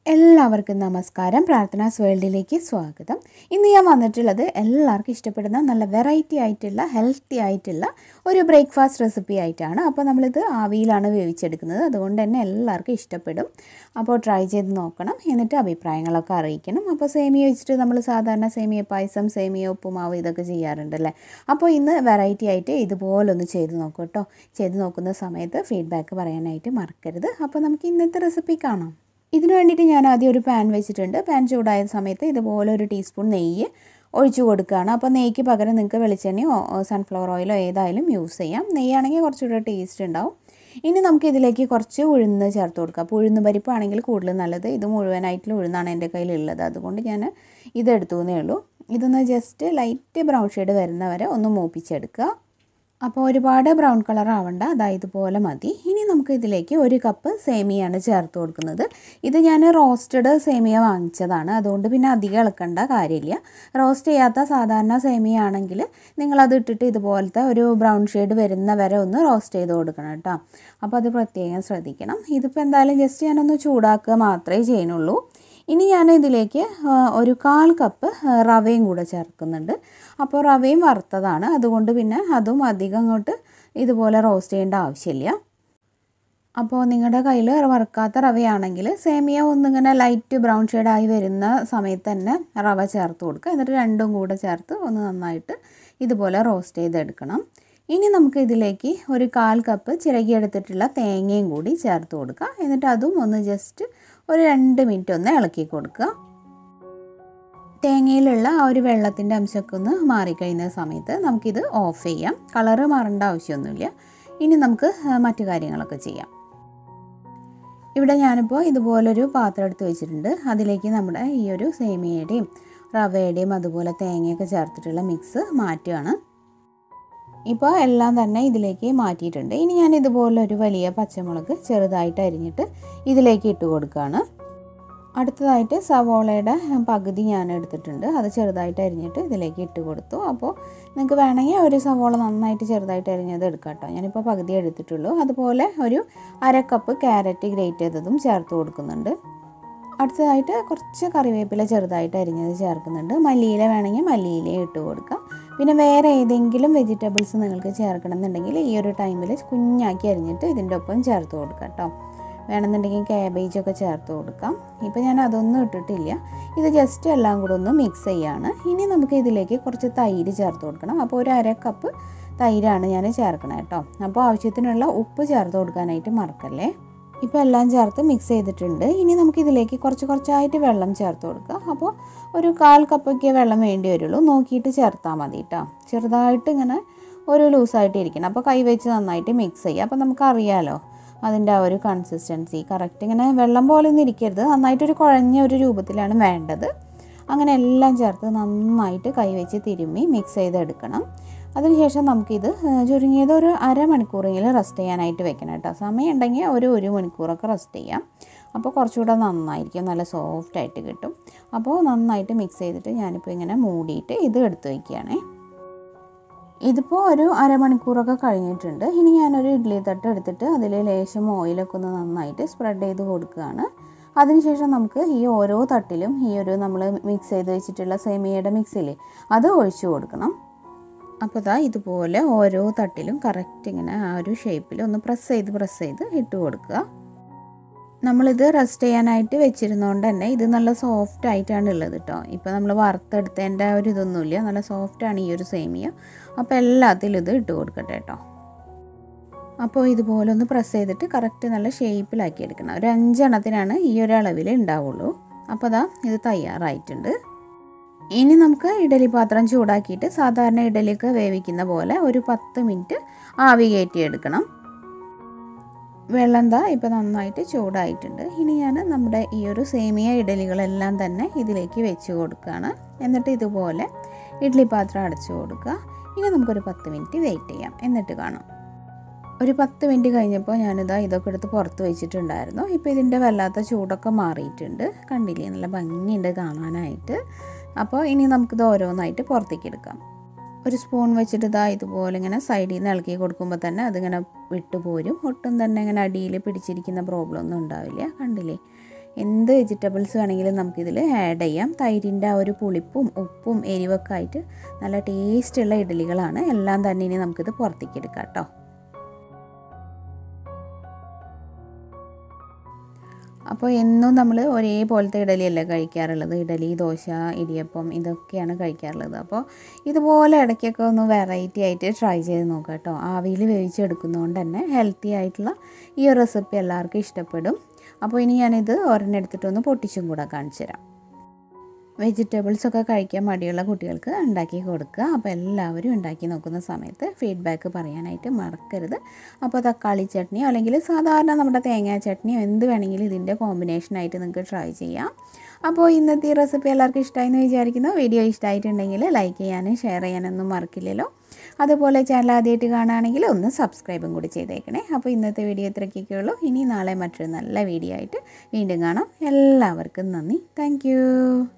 എല്ലാവർക്കും നമസ്കാരം പ്രാർത്ഥനാസ് വേൾഡിലേക്ക് സ്വാഗതം ഇന്ന് ഞാൻ വന്നിട്ടുള്ളത് എല്ലാവർക്കും ഇഷ്ടപ്പെടുന്ന നല്ല വെറൈറ്റി ആയിട്ടുള്ള ഹെൽത്തി ആയിട്ടുള്ള ഒരു ബ്രേക്ക്ഫാസ്റ്റ് റെസിപ്പി ആയിട്ടാണ് അപ്പോൾ നമ്മളിത് ആവിയിലാണ് വേവിച്ചെടുക്കുന്നത് അതുകൊണ്ട് തന്നെ എല്ലാവർക്കും ഇഷ്ടപ്പെടും അപ്പോൾ ട്രൈ ചെയ്ത് നോക്കണം എന്നിട്ട് അഭിപ്രായങ്ങളൊക്കെ അറിയിക്കണം അപ്പോൾ സേമിയ വെച്ചിട്ട് നമ്മൾ സാധാരണ സേമിയ പായസം സേമിയ ഉപ്പുമാവ് ഇതൊക്കെ ചെയ്യാറുണ്ടല്ലേ അപ്പോൾ ഇന്ന് വെറൈറ്റി ആയിട്ട് ഇതുപോലൊന്ന് ചെയ്ത് നോക്കൂ കേട്ടോ ചെയ്ത് നോക്കുന്ന സമയത്ത് ഫീഡ്ബാക്ക് പറയാനായിട്ട് മറക്കരുത് അപ്പോൾ നമുക്ക് ഇന്നത്തെ റെസിപ്പി കാണാം ഇതിനു വേണ്ടിയിട്ട് ഞാൻ ആദ്യം ഒരു പാൻ വെച്ചിട്ടുണ്ട് പാൻ ചൂടായ സമയത്ത് ഇതുപോലെ ഒരു ടീസ്പൂൺ നെയ്യ് ഒഴിച്ചു കൊടുക്കുകയാണ് അപ്പോൾ നെയ്ക്ക് പകരം നിങ്ങൾക്ക് വെളിച്ചെണ്ണയോ സൺഫ്ലവർ ഓയിലോ ഏതായാലും യൂസ് ചെയ്യാം നെയ്യാണെങ്കിൽ കുറച്ചുകൂടെ ടേസ്റ്റ് ഉണ്ടാവും ഇനി നമുക്ക് ഇതിലേക്ക് കുറച്ച് ഉഴുന്ന് ചേർത്ത് കൊടുക്കാം അപ്പോൾ ഉഴുന്ന് പരിപ്പാണെങ്കിൽ കൂടുതൽ നല്ലത് ഇത് മുഴുവനായിട്ടുള്ള ഉഴുന്നാണ് എൻ്റെ കയ്യിലുള്ളത് അതുകൊണ്ട് ഞാൻ ഇതെടുത്തു എന്നേ ഉള്ളൂ ഇതൊന്ന് ജസ്റ്റ് ലൈറ്റ് ബ്രൗൺ ഷെയ്ഡ് വരുന്നവരെ ഒന്ന് മൂപ്പിച്ചെടുക്കുക അപ്പോൾ ഒരുപാട് ബ്രൗൺ കളർ ആവണ്ട അതായത് ഇതുപോലെ മതി ഇനി നമുക്ക് ഇതിലേക്ക് ഒരു കപ്പ് സേമിയാണ് ചേർത്ത് കൊടുക്കുന്നത് ഇത് ഞാൻ റോസ്റ്റഡ് സേമിയ വാങ്ങിച്ചതാണ് അതുകൊണ്ട് പിന്നെ അധികം ഇളക്കേണ്ട കാര്യമില്ല റോസ്റ്റ് ചെയ്യാത്ത സാധാരണ സേമിയ ആണെങ്കിൽ നിങ്ങളത് ഇട്ടിട്ട് ഇതുപോലത്തെ ഒരു ബ്രൗൺ ഷെയ്ഡ് വരുന്ന വരെ ഒന്ന് റോസ്റ്റ് ചെയ്ത് കൊടുക്കണം കേട്ടോ അപ്പോൾ അത് പ്രത്യേകം ശ്രദ്ധിക്കണം ഇതിപ്പോൾ എന്തായാലും ജസ്റ്റ് ഞാനൊന്ന് ചൂടാക്കുക മാത്രമേ ചെയ്യുന്നുള്ളൂ ഇനി ഞാൻ ഇതിലേക്ക് ഒരു കാൽ കപ്പ് റവയും കൂടെ ചേർക്കുന്നുണ്ട് അപ്പോൾ റവയും വറുത്തതാണ് അതുകൊണ്ട് പിന്നെ അതും അധികം അങ്ങോട്ട് ഇതുപോലെ റോസ്റ്റ് ചെയ്യേണ്ട ആവശ്യമില്ല അപ്പോൾ നിങ്ങളുടെ കയ്യിൽ വറുക്കാത്ത റവയാണെങ്കിൽ സേമിയ ഒന്നിങ്ങനെ ലൈറ്റ് ബ്രൗൺ ഷെയ്ഡായി വരുന്ന സമയത്ത് തന്നെ റവ ചേർത്ത് കൊടുക്കുക എന്നിട്ട് രണ്ടും കൂടെ ചേർത്ത് ഒന്ന് നന്നായിട്ട് ഇതുപോലെ റോസ്റ്റ് ചെയ്തെടുക്കണം ഇനി നമുക്ക് ഇതിലേക്ക് ഒരു കാൽ കപ്പ് ചിരകിയെടുത്തിട്ടുള്ള തേങ്ങയും കൂടി ചേർത്ത് കൊടുക്കുക എന്നിട്ട് അതും ഒന്ന് ജസ്റ്റ് ഒരു രണ്ട് മിനിറ്റ് ഒന്ന് ഇളക്കി കൊടുക്കുക തേങ്ങയിലുള്ള ആ ഒരു വെള്ളത്തിൻ്റെ അംശമൊക്കെ ഒന്ന് മാറിക്കഴിയുന്ന സമയത്ത് നമുക്കിത് ഓഫ് ചെയ്യാം കളറ് മാറേണ്ട ആവശ്യമൊന്നുമില്ല ഇനി നമുക്ക് മറ്റു കാര്യങ്ങളൊക്കെ ചെയ്യാം ഇവിടെ ഞാനിപ്പോൾ ഇതുപോലൊരു പാത്രം എടുത്ത് വെച്ചിട്ടുണ്ട് അതിലേക്ക് നമ്മുടെ ഈ ഒരു സേമിയയുടെയും റവയുടെയും അതുപോലെ തേങ്ങയൊക്കെ ചേർത്തിട്ടുള്ള മിക്സ് മാറ്റുകയാണ് ഇപ്പോൾ എല്ലാം തന്നെ ഇതിലേക്ക് മാറ്റിയിട്ടുണ്ട് ഇനി ഞാൻ ഇതുപോലെ ഒരു വലിയ പച്ചമുളക് ചെറുതായിട്ട് അരിഞ്ഞിട്ട് ഇതിലേക്ക് ഇട്ട് കൊടുക്കുകയാണ് അടുത്തതായിട്ട് സവോളയുടെ പകുതി ഞാൻ എടുത്തിട്ടുണ്ട് അത് ചെറുതായിട്ട് അരിഞ്ഞിട്ട് ഇതിലേക്ക് ഇട്ട് കൊടുത്തു അപ്പോൾ നിങ്ങൾക്ക് വേണമെങ്കിൽ ഒരു സവോള നന്നായിട്ട് ചെറുതായിട്ട് അരിഞ്ഞത് എടുക്കാം കേട്ടോ ഞാനിപ്പോൾ പകുതി എടുത്തിട്ടുള്ളൂ അതുപോലെ ഒരു അര കപ്പ് ക്യാരറ്റ് ഗ്രേറ്റ് ചെയ്തതും ചേർത്ത് കൊടുക്കുന്നുണ്ട് അടുത്തതായിട്ട് കുറച്ച് കറിവേപ്പില ചെറുതായിട്ട് അരിഞ്ഞത് ചേർക്കുന്നുണ്ട് മല്ലിയില വേണമെങ്കിൽ മല്ലിയില ഇട്ട് കൊടുക്കാം പിന്നെ വേറെ ഏതെങ്കിലും വെജിറ്റബിൾസ് നിങ്ങൾക്ക് ചേർക്കണം എന്നുണ്ടെങ്കിൽ ഈ ഒരു ടൈമിൽ കുഞ്ഞാക്കി അരിഞ്ഞിട്ട് ഇതിൻ്റെ ഒപ്പം ചേർത്ത് കൊടുക്കാം കേട്ടോ വേണമെന്നുണ്ടെങ്കിൽ ക്യാബേജൊക്കെ ചേർത്ത് കൊടുക്കാം ഇപ്പോൾ ഞാൻ അതൊന്നും ഇട്ടിട്ടില്ല ഇത് ജസ്റ്റ് എല്ലാം കൂടെ ഒന്ന് മിക്സ് ചെയ്യാണ് ഇനി നമുക്ക് ഇതിലേക്ക് കുറച്ച് തൈര് ചേർത്ത് കൊടുക്കണം അപ്പോൾ ഒരു അര കപ്പ് തൈരാണ് ഞാൻ ചേർക്കണം കേട്ടോ അപ്പോൾ ആവശ്യത്തിനുള്ള ഉപ്പ് ചേർത്ത് കൊടുക്കാനായിട്ട് മറക്കല്ലേ ഇപ്പോൾ എല്ലാം ചേർത്ത് മിക്സ് ചെയ്തിട്ടുണ്ട് ഇനി നമുക്ക് ഇതിലേക്ക് കുറച്ച് കുറച്ചായിട്ട് വെള്ളം ചേർത്ത് കൊടുക്കുക അപ്പോൾ ഒരു കാൽ കപ്പൊക്കെ വെള്ളം വേണ്ടി വരുള്ളൂ നോക്കിയിട്ട് ചേർത്താൽ മതി കേട്ടോ ചെറുതായിട്ട് ഇങ്ങനെ ഒരു ലൂസായിട്ട് ഇരിക്കണം അപ്പോൾ കൈ വെച്ച് നന്നായിട്ട് മിക്സ് ചെയ്യുക അപ്പോൾ നമുക്കറിയാലോ അതിൻ്റെ ആ ഒരു കൺസിസ്റ്റൻസി കറക്റ്റ് ഇങ്ങനെ വെള്ളം പോലെ ഒന്നും ഇരിക്കരുത് നന്നായിട്ടൊരു കുഴഞ്ഞ ഒരു രൂപത്തിലാണ് വേണ്ടത് അങ്ങനെ എല്ലാം ചേർത്ത് നന്നായിട്ട് കൈവച്ച് തിരുമ്മി മിക്സ് ചെയ്തെടുക്കണം അതിനുശേഷം നമുക്കിത് ചുരുങ്ങിയത് ഒരു അരമണിക്കൂറെങ്കിലും റെസ്റ്റ് ചെയ്യാനായിട്ട് വെക്കണം കേട്ടോ സമയം ഉണ്ടെങ്കിൽ ഒരു ഒരു മണിക്കൂറൊക്കെ റെസ്റ്റ് ചെയ്യാം അപ്പോൾ കുറച്ചുകൂടെ നന്നായിരിക്കും നല്ല സോഫ്റ്റ് ആയിട്ട് കിട്ടും അപ്പോൾ നന്നായിട്ട് മിക്സ് ചെയ്തിട്ട് ഞാനിപ്പോൾ ഇങ്ങനെ മൂടിയിട്ട് ഇത് എടുത്ത് വയ്ക്കുകയാണേ ഇതിപ്പോൾ ഒരു അരമണിക്കൂറൊക്കെ കഴിഞ്ഞിട്ടുണ്ട് ഇനി ഞാനൊരു ഇഡ്ഡലി തട്ട് എടുത്തിട്ട് അതിൽ ലേശം ഓയിലൊക്കെ ഒന്ന് നന്നായിട്ട് സ്പ്രെഡ് ചെയ്ത് കൊടുക്കുകയാണ് അതിനുശേഷം നമുക്ക് ഈ ഓരോ തട്ടിലും ഈ ഒരു നമ്മൾ മിക്സ് ചെയ്ത് വെച്ചിട്ടുള്ള സേമിയയുടെ മിക്സിൽ അത് ഒഴിച്ചു കൊടുക്കണം അപ്പോൾ ഇതാ ഇതുപോലെ ഓരോ തട്ടിലും കറക്റ്റ് ഇങ്ങനെ ആ ഒരു ഷേപ്പിൽ ഒന്ന് പ്രസ് ചെയ്ത് പ്രസ് ചെയ്ത് ഇട്ട് കൊടുക്കുക നമ്മളിത് റെസ്റ്റ് ചെയ്യാനായിട്ട് വെച്ചിരുന്നതുകൊണ്ട് തന്നെ ഇത് നല്ല സോഫ്റ്റ് ആയിട്ടാണ് ഉള്ളത് കേട്ടോ ഇപ്പോൾ നമ്മൾ വറുത്തെടുത്തതിൻ്റെ ഒരു ഇതൊന്നുമില്ല നല്ല സോഫ്റ്റാണ് ഈ ഒരു സേമിയ അപ്പോൾ എല്ലാത്തിലും ഇത് ഇട്ട് കൊടുക്കട്ടെ കേട്ടോ അപ്പോൾ ഇതുപോലെ ഒന്ന് പ്രസ് ചെയ്തിട്ട് കറക്റ്റ് നല്ല ഷേപ്പിലാക്കി എടുക്കണം ഒരു അഞ്ചെണ്ണത്തിനാണ് ഈ ഒരു അളവിൽ ഉണ്ടാവുള്ളൂ അപ്പോൾ അതാ ഇത് തയ്യാറായിട്ടുണ്ട് ഇനി നമുക്ക് ഇഡലി പാത്രം ചൂടാക്കിയിട്ട് സാധാരണ ഇഡലിയൊക്കെ വേവിക്കുന്ന പോലെ ഒരു പത്ത് മിനിറ്റ് ആവി കയറ്റിയെടുക്കണം വെള്ളം എന്താ ഇപ്പോൾ നന്നായിട്ട് ചൂടായിട്ടുണ്ട് ഇനി ഞാൻ നമ്മുടെ ഈ ഒരു സേമിയ ഇഡലികളെല്ലാം തന്നെ ഇതിലേക്ക് വെച്ച് കൊടുക്കുകയാണ് എന്നിട്ട് ഇതുപോലെ ഇഡ്ഡലി പാത്രം അടച്ചു കൊടുക്കുക ഇനി നമുക്കൊരു പത്ത് മിനിറ്റ് വെയിറ്റ് ചെയ്യാം എന്നിട്ട് കാണാം ഒരു പത്ത് മിനിറ്റ് കഴിഞ്ഞപ്പോൾ ഞാനിതാ ഇതൊക്കെ എടുത്ത് പുറത്ത് വെച്ചിട്ടുണ്ടായിരുന്നു ഇപ്പോൾ ഇതിൻ്റെ വല്ലാത്ത ചൂടൊക്കെ മാറിയിട്ടുണ്ട് കണ്ടില്ലേ നല്ല ഭംഗിയുണ്ട് കാണാനായിട്ട് അപ്പോൾ ഇനി നമുക്കിത് ഓരോന്നായിട്ട് പുറത്തേക്ക് എടുക്കാം ഒരു സ്പൂൺ വെച്ചിട്ട് ഇതാ ഇതുപോലെ ഇങ്ങനെ സൈഡിൽ നിന്ന് ഇളക്കി കൊടുക്കുമ്പോൾ തന്നെ അതിങ്ങനെ വിട്ടുപോരും ഒട്ടും തന്നെ ഇങ്ങനെ അടിയിൽ പിടിച്ചിരിക്കുന്ന പ്രോബ്ലം ഒന്നും ഉണ്ടാവില്ല കണ്ടില്ലേ എന്ത് വെജിറ്റബിൾസ് വേണമെങ്കിലും നമുക്കിതിൽ ആഡ് ചെയ്യാം തൈരിൻ്റെ ആ ഒരു പുളിപ്പും ഉപ്പും എരിവൊക്കെ ആയിട്ട് നല്ല ടേസ്റ്റുള്ള ഇഡ്ഡലികളാണ് എല്ലാം തന്നെ ഇനി നമുക്കിത് പുറത്തേക്ക് എടുക്കാം കേട്ടോ അപ്പോൾ എന്നും നമ്മൾ ഒരേപോലത്തെ ഇഡലിയല്ല കഴിക്കാറുള്ളത് ഇഡലി ദോശ ഇടിയപ്പം ഇതൊക്കെയാണ് കഴിക്കാറുള്ളത് അപ്പോൾ ഇതുപോലെ ഇടയ്ക്കൊക്കെ ഒന്ന് വെറൈറ്റി ആയിട്ട് ട്രൈ ചെയ്ത് നോക്കുക കേട്ടോ ആവിയിൽ വേവിച്ചെടുക്കുന്നതുകൊണ്ട് തന്നെ ഹെൽത്തി ആയിട്ടുള്ള ഈ ഒരു റെസിപ്പി എല്ലാവർക്കും ഇഷ്ടപ്പെടും അപ്പോൾ ഇനി ഞാനിത് ഒരെണ്ണം എടുത്തിട്ടൊന്ന് പൊട്ടിച്ചും കൂടെ കാണിച്ചു തരാം വെജിറ്റബിൾസ് ഒക്കെ കഴിക്കാൻ മടിയുള്ള കുട്ടികൾക്ക് ഉണ്ടാക്കി കൊടുക്കുക അപ്പോൾ എല്ലാവരും ഉണ്ടാക്കി നോക്കുന്ന സമയത്ത് ഫീഡ്ബാക്ക് പറയാനായിട്ട് മറക്കരുത് അപ്പോൾ തക്കാളി ചട്നിയോ അല്ലെങ്കിൽ സാധാരണ നമ്മുടെ തേങ്ങാ ചട്നിയോ എന്ത് വേണമെങ്കിലും ഇതിൻ്റെ കോമ്പിനേഷനായിട്ട് നിങ്ങൾക്ക് ട്രൈ ചെയ്യാം അപ്പോൾ ഇന്നത്തെ ഈ റെസിപ്പി എല്ലാവർക്കും ഇഷ്ടമായി എന്ന് വിചാരിക്കുന്നു വീഡിയോ ഇഷ്ടമായിട്ടുണ്ടെങ്കിൽ ലൈക്ക് ചെയ്യാനും ഷെയർ ചെയ്യാനൊന്നും മറക്കില്ലല്ലോ അതുപോലെ ചാനൽ ആദ്യമായിട്ട് കാണുകയാണെങ്കിൽ ഒന്ന് സബ്സ്ക്രൈബും കൂടി ചെയ്തേക്കണേ അപ്പോൾ ഇന്നത്തെ വീഡിയോ ഇത്രയ്ക്കൊക്കെ ഉള്ളൂ ഇനി നാളെ മറ്റൊരു നല്ല വീഡിയോ ആയിട്ട് വീണ്ടും കാണാം എല്ലാവർക്കും നന്ദി താങ്ക്